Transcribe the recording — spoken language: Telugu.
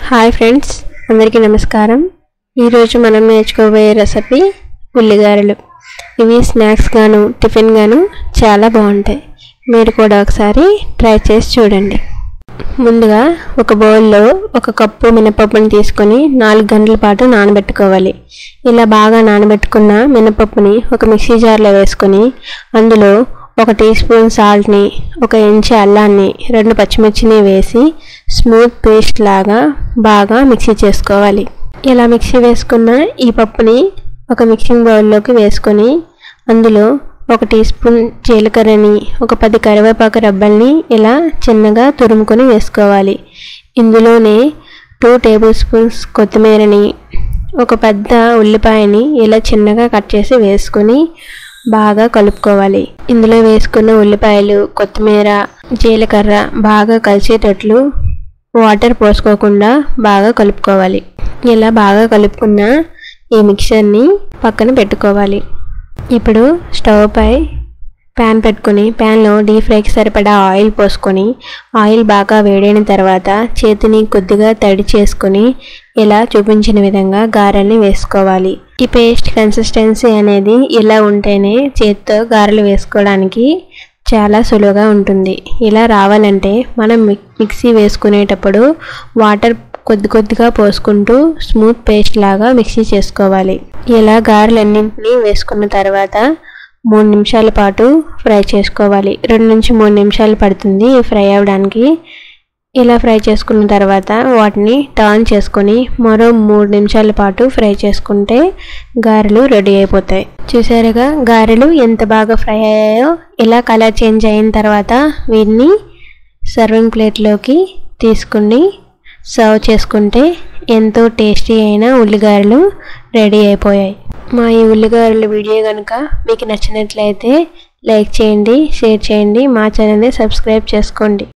హాయ్ ఫ్రెండ్స్ అందరికీ నమస్కారం ఈరోజు మనం నేర్చుకోబోయే రెసిపీ ఉల్లిగారెలు ఇవి స్నాక్స్ గాను టిఫిన్ గాను చాలా బాగుంటాయి మీరు కూడా ఒకసారి ట్రై చేసి చూడండి ముందుగా ఒక బౌల్లో ఒక కప్పు మినపప్పుని తీసుకొని నాలుగు గంటల పాటు నానబెట్టుకోవాలి ఇలా బాగా నానబెట్టుకున్న మినపప్పుని ఒక మిక్సీ జార్లో వేసుకొని అందులో ఒక టీ స్పూన్ సాల్ట్ని ఒక ఇంచు అల్లాన్ని రెండు పచ్చిమిర్చిని వేసి స్మూత్ పేస్ట్ లాగా బాగా మిక్సీ చేసుకోవాలి ఇలా మిక్సీ వేసుకున్న ఈ పప్పుని ఒక మిక్సింగ్ బౌల్లోకి వేసుకొని అందులో ఒక టీ స్పూన్ జీలకర్రని ఒక పది కరివేపాకు రబ్బల్ని ఇలా చిన్నగా తురుముకొని వేసుకోవాలి ఇందులోనే టూ టేబుల్ స్పూన్స్ కొత్తిమీరని ఒక పెద్ద ఉల్లిపాయని ఇలా చిన్నగా కట్ చేసి వేసుకొని బాగా కలుపుకోవాలి ఇందులో వేసుకున్న ఉల్లిపాయలు కొత్తిమీర జీలకర్ర బాగా కలిసేటట్లు వాటర్ పోసుకోకుండా బాగా కలుపుకోవాలి ఇలా బాగా కలుపుకున్న ఈ మిక్చర్ని పక్కన పెట్టుకోవాలి ఇప్పుడు స్టవ్ పై ప్యాన్ పెట్టుకొని ప్యాన్లో డీప్ ఫ్రైకి సరిపడా ఆయిల్ పోసుకొని ఆయిల్ బాగా వేడైన తర్వాత చేతిని కొద్దిగా తడి చేసుకొని ఇలా చూపించిన విధంగా గారెల్ని వేసుకోవాలి ఈ పేస్ట్ కన్సిస్టెన్సీ అనేది ఇలా ఉంటేనే చేతితో గారెలు వేసుకోవడానికి చాలా సులువుగా ఉంటుంది ఇలా రావాలంటే మనం మిక్సీ వేసుకునేటప్పుడు వాటర్ కొద్ది కొద్దిగా పోసుకుంటూ స్మూత్ పేస్ట్ లాగా మిక్సీ చేసుకోవాలి ఇలా గారెలన్నింటినీ వేసుకున్న తర్వాత మూడు నిమిషాల పాటు ఫ్రై చేసుకోవాలి రెండు నుంచి మూడు నిమిషాలు పడుతుంది ఫ్రై అవ్వడానికి ఇలా ఫ్రై చేసుకున్న తర్వాత వాటిని టర్న్ చేసుకొని మరో మూడు నిమిషాల పాటు ఫ్రై చేసుకుంటే గారెలు రెడీ అయిపోతాయి చూసారుగా గారెలు ఎంత బాగా ఫ్రై అయ్యాయో ఇలా కలర్ చేంజ్ అయిన తర్వాత వీటిని సర్వింగ్ ప్లేట్లోకి తీసుకుని సర్వ్ చేసుకుంటే ఎంతో టేస్టీ అయిన ఉల్లిగారెలు రెడీ అయిపోయాయి మా ఈ ఉల్లిగారెల వీడియో కనుక మీకు నచ్చినట్లయితే లైక్ చేయండి షేర్ చేయండి మా ఛానల్ని సబ్స్క్రైబ్ చేసుకోండి